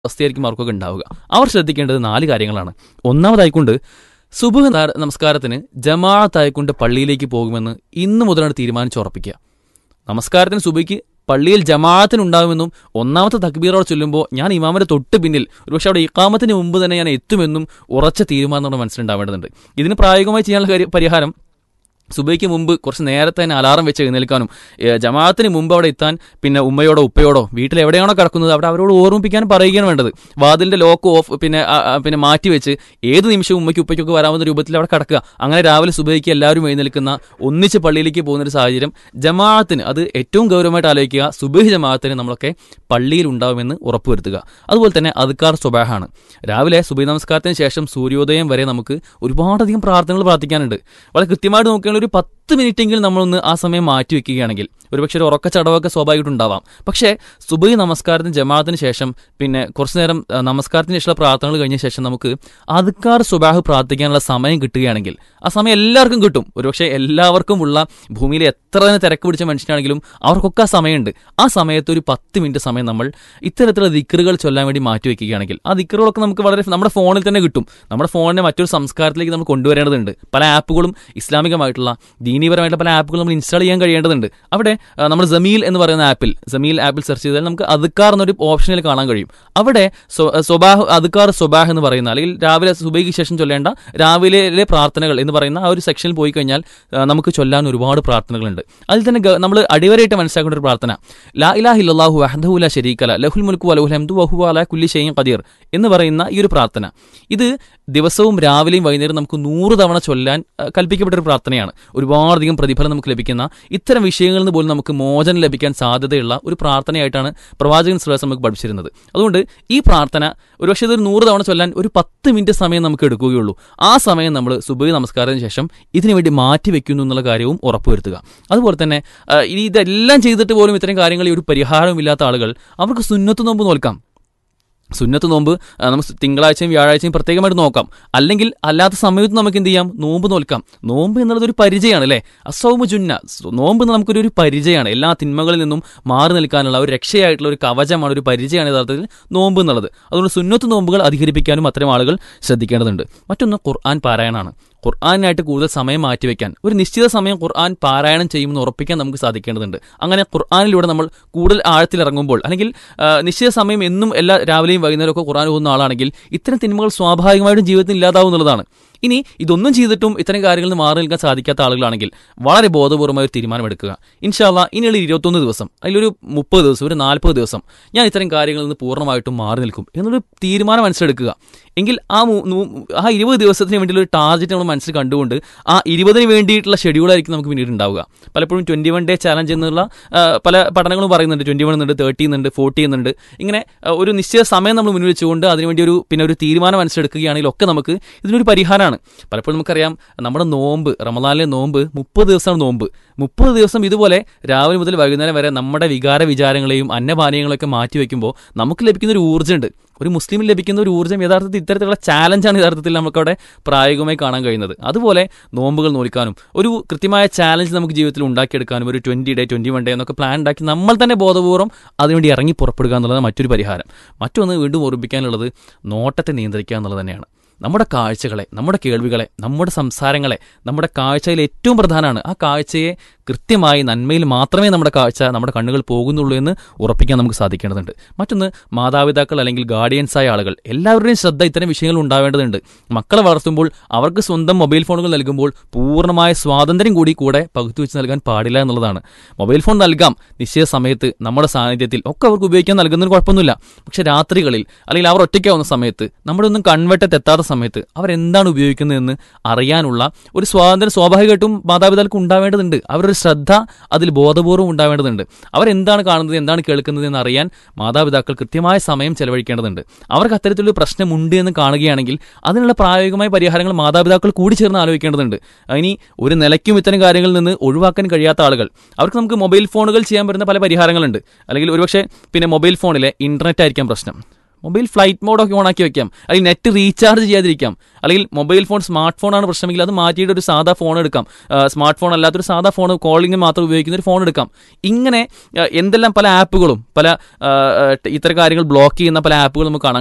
അവസ്ഥയായിരിക്കും അവർക്കൊക്കെ ഉണ്ടാവുക അവർ ശ്രദ്ധിക്കേണ്ടത് നാല് കാര്യങ്ങളാണ് ഒന്നാമതായിക്കൊണ്ട് സുബഹ് ന- നമസ്കാരത്തിന് ജമാഅത്തായിക്കൊണ്ട് പള്ളിയിലേക്ക് പോകുമെന്ന് ഇന്ന് മുതലാണ് തീരുമാനിച്ചുറപ്പിക്കുക നമസ്കാരത്തിന് സുബയ്ക്ക് പള്ളിയിൽ ജമാഅത്തിനുണ്ടാകുമെന്നും ഒന്നാമത്തെ തക്ബീറോട് ചൊല്ലുമ്പോൾ ഞാൻ ഇമാമിന്റെ തൊട്ട് പിന്നിൽ ഒരുപക്ഷെ അവിടെ ഇക്കാമത്തിന് മുമ്പ് തന്നെ ഞാൻ എത്തുമെന്നും ഉറച്ച തീരുമാനം നമ്മുടെ മനസ്സിലുണ്ടാവേണ്ടതുണ്ട് ഇതിന് പ്രായോഗികമായി ചെയ്യാനുള്ള കാര്യ- പരിഹാരം സുബൈക്ക് മുമ്പ് കുറച്ച് നേരത്തെ തന്നെ അലാറം വെച്ച് എഴുന്നേൽക്കാനും ഏ, ജമാഅത്തിന് മുമ്പ് അവിടെ എത്താൻ പിന്നെ ഉമ്മയോടോ ഉപ്പയോടോ വീട്ടിൽ എവിടെയാണോ കിടക്കുന്നത് അവിടെ അവരോട് ഓർമ്മിപ്പിക്കാനും പറയുകയാണ് വേണ്ടത് വാതിലിന്റെ ലോക്ക് ഓഫ് പിന്നെ ആ, ആ, പിന്നെ മാറ്റി വെച്ച് ഏത് നിമിഷവും ഉമ്മയ്ക്ക് ഉപ്പയ്ക്കൊക്കെ വരാവുന്ന രൂപത്തിൽ അവിടെ കിടക്കുക അങ്ങനെ രാവിലെ സുബൈക്ക് എല്ലാവരും എഴുന്നേൽക്കുന്ന ഒന്നിച്ച് പള്ളിയിലേക്ക് പോകുന്ന ഒരു സാഹചര്യം ജമാഅത്തിന് അത് ഏറ്റവും ഗൗരവമായിട്ട് ആലോചിക്കുക സുബൈഹ് ജമാഅത്തിന് നമ്മളൊക്കെ പള്ളിയിൽ ഉണ്ടാവുമെന്ന് ഉറപ്പുവരുത്തുക അതുപോലെ തന്നെ അതുക്കാർ സ്വബാഹാണ് രാവിലെ സുബൈ നമസ്കാരത്തിന് ശേഷം സൂര്യോദയം വരെ നമുക്ക് ഒരുപാടധികം പ്രാർത്ഥനകൾ പ്രാർത്ഥിക്കാനുണ്ട് വളരെ കൃത്യമായിട്ട് നോക്കുകയാണെങ്കിൽ ഒരു പത്ത് മിനിറ്റെങ്കിലും നമ്മളൊന്ന് ആ സമയം മാറ്റി വെക്കുകയാണെങ്കിൽ ഒരുപക്ഷെ ഒരു ഉറക്ക ചടവൊക്കെ സ്വാഭാവികമായിട്ടുണ്ടാവാം പക്ഷേ സുബൈ നമസ്കാരത്തിന് ജമാഅത്തിന് ശേഷം പിന്നെ കുറച്ചു നേരം ആ, നമസ്കാരത്തിന് ശേഷമുള്ള പ്രാർത്ഥനകൾ കഴിഞ്ഞ ശേഷം നമുക്ക് അതുക്കാർ സുബാഹ് പ്രാർത്ഥിക്കാനുള്ള സമയം കിട്ടുകയാണെങ്കിൽ ആ സമയം എല്ലാവർക്കും കിട്ടും ഒരുപക്ഷെ എല്ലാവർക്കും ഉള്ള ഭൂമിയിലെ എത്ര തന്നെ തിരക്ക് പിടിച്ച മനുഷ്യനാണെങ്കിലും അവർക്കൊക്കെ ആ സമയമുണ്ട് ആ സമയത്ത് ഒരു പത്ത് മിനിറ്റ് സമയം നമ്മൾ ഇത്തരത്തിലുള്ള ദിക്കറുകൾ ചൊല്ലാൻ വേണ്ടി മാറ്റി വെക്കുകയാണെങ്കിൽ ആ ദിക്കറുകളൊക്കെ നമുക്ക് വളരെ നമ്മുടെ ഫോണിൽ തന്നെ കിട്ടും നമ്മുടെ ഫോണിനെ മറ്റൊരു സംസ്കാരത്തിലേക്ക് നമ്മൾ കൊണ്ടുവരേണ്ടതുണ്ട് പല ആപ്പുകളും ഇസ്ലാമികമായിട്ടുള്ള ദീനീപരമായിട്ടുള്ള പല ആപ്പുകളും നമ്മൾ ഇൻസ്റ്റാൾ ചെയ്യാൻ കഴിയേണ്ടതുണ്ട് അവിടെ ആ, നമ്മൾ ജമീൽ എന്ന് പറയുന്ന ആപ്പിൽ ജമീൽ ആപ്പിൽ സെർച്ച് ചെയ്താൽ നമുക്ക് അതുക്കാർ എന്നൊരു ഓപ്ഷനിൽ കാണാൻ കഴിയും അവിടെ സ്വ- സ്വബാഹ് അതുക്കാർ സ്വബാഹ് എന്ന് പറയുന്ന അല്ലെങ്കിൽ രാവിലെ സുബൈക്ക് ശേഷം ചൊല്ലേണ്ട രാവിലെ പ്രാർത്ഥനകൾ എന്ന് പറയുന്ന ആ ഒരു സെക്ഷനിൽ പോയി കഴിഞ്ഞാൽ ആ, നമുക്ക് ചൊല്ലാൻ ഒരുപാട് പ്രാർത്ഥനകളുണ്ട് അതിൽ തന്നെ നമ്മൾ അടിവരയിട്ട് മനസ്സിലാക്കേണ്ട ഒരു പ്രാർത്ഥന ലാ ഇലാഹ ഇല്ലല്ലാഹു വഹ്ദഹു ലാ ശരീകല ലഹുൽ മുൽക്കു വലഹുൽ ഹംദു വഹുവ അലാ കുല്ലി ഷൈഇൻ ഖദീർ എന്ന് പറയുന്ന ഈ ഒരു പ്രാർത്ഥന ഇത് ദിവസവും രാവിലെയും വൈകുന്നേരം നമുക്ക് നൂറ് തവണ ചൊല്ലാൻ ആ, കൽപ്പിക്കപ്പെട്ട ഒരു പ്രാർത്ഥനയാണ് ഒരുപാടധികം പ്രതിഫലം നമുക്ക് ലഭിക്കുന്ന ഇത്തരം വിഷയങ്ങളിൽ നിന്ന് പോലും നമുക്ക് മോചനം ലഭിക്കാൻ സാധ്യതയുള്ള ഒരു പ്രാർത്ഥനയായിട്ടാണ് പ്രവാചകൻ സുലാസ് നമുക്ക് പഠിച്ചിരുന്നത് അതുകൊണ്ട് ഈ പ്രാർത്ഥന ഒരുപക്ഷെ ഇതൊരു നൂറ് തവണ ചൊല്ലാൻ ഒരു പത്ത് മിനിറ്റ് സമയം നമുക്ക് എടുക്കുകയുള്ളൂ ആ സമയം നമ്മൾ സുബൈ നമസ്കാരത്തിന് ശേഷം ഇതിനു വേണ്ടി മാറ്റി വെക്കുന്നു എന്നുള്ള കാര്യവും ഉറപ്പുവരുത്തുക അതുപോലെ തന്നെ ആ, ഇനി ഇതെല്ലാം ചെയ്തിട്ട് പോലും ഇത്തരം കാര്യങ്ങളിൽ ഒരു പരിഹാരമില്ലാത്ത ആളുകൾ അവർക്ക് സുന്നത്ത് നോമ്പ് നോൽക്കാം സുന്നത്ത് നോമ്പ് ആ, നമുക്ക് തിങ്കളാഴ്ചയും വ്യാഴാഴ്ചയും പ്രത്യേകമായിട്ട് നോക്കാം അല്ലെങ്കിൽ അല്ലാത്ത സമയത്ത് നമുക്ക് എന്ത് ചെയ്യാം നോമ്പ് നോൽക്കാം നോമ്പ് എന്നുള്ളത് ഒരു പരിചയമാണ് അല്ലേ അസൗമ ജുന്ന സോ, നോമ്പ് എന്ന് നമുക്കൊരു ഒരു പരിചയമാണ് എല്ലാ തിന്മകളിൽ നിന്നും മാറി നിൽക്കാനുള്ള ഒരു രക്ഷയായിട്ടുള്ള ഒരു കവചമാണ് ഒരു പരിചയമാണ് യഥാർത്ഥത്തിൽ നോമ്പ് എന്നുള്ളത് അതുകൊണ്ട് സുന്നത്ത് നോമ്പുകൾ അധികരിപ്പിക്കാനും അത്തരം ആളുകൾ ശ്രദ്ധിക്കേണ്ടതുണ്ട് മറ്റൊന്ന് ഖുർആൻ പാരായണമാണ് ഖുർആാനായിട്ട് കൂടുതൽ സമയം മാറ്റിവെക്കാൻ ഒരു നിശ്ചിത സമയം ഖുർആൻ പാരായണം ചെയ്യുമെന്ന് ഉറപ്പിക്കാൻ നമുക്ക് സാധിക്കേണ്ടതുണ്ട് അങ്ങനെ ഖുർആാനിലൂടെ നമ്മൾ കൂടുതൽ ആഴത്തിലിറങ്ങുമ്പോൾ അല്ലെങ്കിൽ ആ, നിശ്ചിത സമയം എന്നും എല്ലാ രാവിലെയും വൈകുന്നേരം ഒക്കെ ഖുർആൻ പോകുന്ന ആളാണെങ്കിൽ ഇത്തരം തിന്മകൾ സ്വാഭാവികമായിട്ടും ജീവിതത്തിൽ ഇല്ലാതാവും എന്നുള്ളതാണ് ഇനി ഇതൊന്നും ചെയ്തിട്ടും ഇത്തരം കാര്യങ്ങളിൽ നിന്ന് മാറി നിൽക്കാൻ സാധിക്കാത്ത ആളുകളാണെങ്കിൽ വളരെ ബോധപൂർവമായ ഒരു തീരുമാനമെടുക്കുക ഇൻഷാല്ല ഇനിയുള്ള ഇരുപത്തൊന്ന് ദിവസം അതിലൊരു മുപ്പത് ദിവസം ഒരു നാൽപ്പത് ദിവസം ഞാൻ ഇത്തരം കാര്യങ്ങളിൽ നിന്ന് പൂർണ്ണമായിട്ടും മാറി നിൽക്കും എന്നൊരു തീരുമാനം മനസ്സിലെടുക്കുക എങ്കിൽ ആ മൂ- നൂ- ആ ഇരുപത് ദിവസത്തിന് വേണ്ടിയുള്ള ഒരു ടാർഗറ്റ് നമ്മൾ മനസ്സിൽ കണ്ടുകൊണ്ട് ആ ഇരുപതിന് വേണ്ടിയിട്ടുള്ള ഷെഡ്യൂളായിരിക്കും നമുക്ക് പിന്നീട് ഉണ്ടാവുക പലപ്പോഴും ട്വന്റി വൺ ഡേ ചാലഞ്ച് എന്നുള്ള ആ, പല പഠനങ്ങളും പറയുന്നുണ്ട് ട്വന്റി വൺ എന്നുണ്ട് തേർട്ടി എന്നുണ്ട് ഫോർട്ടി എന്നുണ്ട് ഇങ്ങനെ ആ, ഒരു നിശ്ചിത സമയം നമ്മൾ മുന്നിൽ വെച്ചുകൊണ്ട് അതിനുവേണ്ടി ഒരു പിന്നെ ഒരു തീരുമാനം മനസ്സിലെടുക്കുകയാണെങ്കിൽ ഒക്കെ നമുക്ക് ഇതിനൊരു പരിഹാരമാണ് പലപ്പോഴും നമുക്കറിയാം നമ്മുടെ നോമ്പ് റമദാനിലെ നോമ്പ് മുപ്പത് ദിവസമാണ് നോമ്പ് മുപ്പത് ദിവസം ഇതുപോലെ രാവിലെ മുതൽ വൈകുന്നേരം വരെ നമ്മുടെ വികാര വിചാരങ്ങളെയും അന്നപാനീയങ്ങളൊക്കെ മാറ്റി വെക്കുമ്പോൾ നമുക്ക് ലഭിക്കുന്ന ഒരു ഊർജ്ജമുണ്ട് ഒരു മുസ്ലിമിൽ ലഭിക്കുന്ന ഒരു ഊർജ്ജം യഥാർത്ഥത്തിൽ ഇത്തരത്തിലുള്ള ചാലഞ്ചാണ് യഥാർത്ഥത്തിൽ നമുക്കവിടെ പ്രായോഗികമായി കാണാൻ കഴിയുന്നത് അതുപോലെ നോമ്പുകൾ നോൽക്കാനും ഒരു കൃത്യമായ ചാലഞ്ച് നമുക്ക് ജീവിതത്തിൽ ഉണ്ടാക്കിയെടുക്കാനും ഒരു twenty day twenty one day എന്നൊക്കെ പ്ലാൻ ഉണ്ടാക്കി നമ്മൾ തന്നെ ബോധപൂർവ്വം അതിനുവേണ്ടി ഇറങ്ങി പുറപ്പെടുക എന്നുള്ളത് മറ്റൊരു പരിഹാരം മറ്റൊന്ന് വീണ്ടും ഓർമ്മിപ്പിക്കാനുള്ളത് നോട്ടത്തെ നിയന്ത്രിക്കുക എന്നുള്ളത് തന്നെയാണ് നമ്മുടെ കാഴ്ചകളെ നമ്മുടെ കേൾവികളെ നമ്മുടെ സംസാരങ്ങളെ നമ്മുടെ കാഴ്ചയിൽ ഏറ്റവും പ്രധാനമാണ് ആ കാഴ്ചയെ കൃത്യമായി നന്മയിൽ മാത്രമേ നമ്മുടെ കാഴ്ച നമ്മുടെ കണ്ണുകൾ പോകുന്നുള്ളൂ എന്ന് ഉറപ്പിക്കാൻ നമുക്ക് സാധിക്കേണ്ടതുണ്ട് മറ്റൊന്ന് മാതാപിതാക്കൾ അല്ലെങ്കിൽ ഗാർഡിയൻസായ ആളുകൾ എല്ലാവരുടെയും ശ്രദ്ധ ഇത്തരം വിഷയങ്ങൾ ഉണ്ടാവേണ്ടതുണ്ട് മക്കളെ വളർത്തുമ്പോൾ അവർക്ക് സ്വന്തം മൊബൈൽ ഫോണുകൾ നൽകുമ്പോൾ പൂർണ്ണമായ സ്വാതന്ത്ര്യം കൂടി കൂടെ പകുത്തുവെച്ച് നൽകാൻ പാടില്ല എന്നുള്ളതാണ് മൊബൈൽ ഫോൺ നൽകാം നിശ്ചയ സമയത്ത് നമ്മുടെ സാന്നിധ്യത്തിൽ ഒക്കെ അവർക്ക് ഉപയോഗിക്കാൻ നൽകുന്നതിന് കുഴപ്പമൊന്നുമില്ല പക്ഷെ രാത്രികളിൽ അല്ലെങ്കിൽ അവർ ഒറ്റയ്ക്കാവുന്ന സമയത്ത് നമ്മുടെ ഒന്നും കൺവെട്ടത്ത് എത്താത്ത സമയത്ത് അവരെന്താണ് ഉപയോഗിക്കുന്നതെന്ന് അറിയാനുള്ള ഒരു സ്വാതന്ത്ര്യം സ്വാഭാവികമായിട്ടും മാതാപിതാക്കൾക്ക് ഉണ്ടാവേണ്ടതുണ്ട് അവരൊരു ശ്രദ്ധ അതിൽ ബോധപൂർവ്വം ഉണ്ടാവേണ്ടതുണ്ട് അവരെന്താണ് കാണുന്നത് എന്താണ് കേൾക്കുന്നത് എന്ന് അറിയാൻ മാതാപിതാക്കൾ കൃത്യമായ സമയം ചെലവഴിക്കേണ്ടതുണ്ട് അവർക്ക് അത്തരത്തിലൊരു പ്രശ്നമുണ്ട് എന്ന് കാണുകയാണെങ്കിൽ അതിനുള്ള പ്രായോഗികമായ പരിഹാരങ്ങൾ മാതാപിതാക്കൾ കൂടി ചേർന്ന് ആലോചിക്കേണ്ടതുണ്ട് ഇനി ഒരു നിലയ്ക്കും ഇത്തരം കാര്യങ്ങളിൽ നിന്ന് ഒഴിവാക്കാൻ കഴിയാത്ത ആളുകൾ അവർക്ക് നമുക്ക് മൊബൈൽ ഫോണുകൾ ചെയ്യാൻ പറ്റുന്ന പല പരിഹാരങ്ങളുണ്ട് അല്ലെങ്കിൽ ഒരുപക്ഷെ പിന്നെ മൊബൈൽ ഫോണിലെ ഇന്റർനെറ്റ് ആയിരിക്കാം പ്രശ്നം മൊബൈൽ ഫ്ലൈറ്റ് മോഡൊക്കെ ഓണാക്കി വെക്കാം അല്ലെങ്കിൽ നെറ്റ് റീചാർജ് ചെയ്യാതിരിക്കാം അല്ലെങ്കിൽ മൊബൈൽ ഫോൺ സ്മാർട്ട് ഫോണാണ് പ്രശ്നമെങ്കിൽ അത് മാറ്റിയിട്ട് ഒരു സാധാ ഫോൺ എടുക്കാം സ്മാർട്ട് ഫോൺ അല്ലാത്തൊരു സാധാ ഫോൺ കോളിംഗ് മാത്രം ഉപയോഗിക്കുന്ന ഒരു ഫോൺ എടുക്കാം ഇങ്ങനെ ആ, എന്തെല്ലാം പല ആപ്പുകളും പല ആ, ആ, ഇത്തരം കാര്യങ്ങൾ ബ്ലോക്ക് ചെയ്യുന്ന പല ആപ്പുകളും നമുക്ക് കാണാം